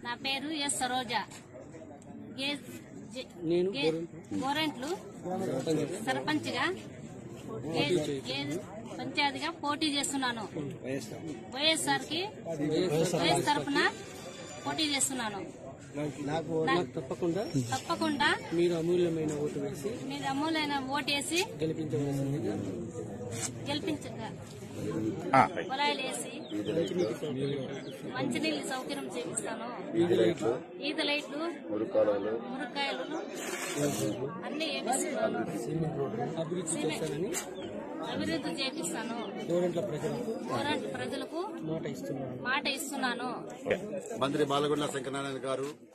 నా పేరు ఎస్ సరోజ గే- జె- నేను గే- గోరెంట్లు సర్పంచ్గా గే- గే- పంచాయతీగా పోటీ చేస్తున్నాను వైఎస్ఆర్ కి వైఎస్ తరఫున పోటీ చేస్తున్నాను నాకు తప్పకుండా తప్పకుండా మీరు అమూల్యమైన ఓటు వేసి మీరు అమూలైన ఓటేసి గెలిపించవలసిందిగా గెలిపించ పొలాయిలు వేసి మంచినీటి సౌకర్యం కల్పిస్తాను. మంచినీళ్ళు సౌకర్యం చేపిస్తాను వీధి లైట్లు ఈత లైట్లు మురుకాడలు మునక్కాయలు అన్ని వేపిస్తున్నాను అభివృద్ధి చేస్తానని అభివృద్ధి చేపిస్తాను గోరంట్ల ప్రజలకు పోరాట ప్రజలకు మాట ఇస్తున్నాను మాట ఇస్తున్నాను మంత్రి బాలగుండ్ల శంకరనారాయణ గారు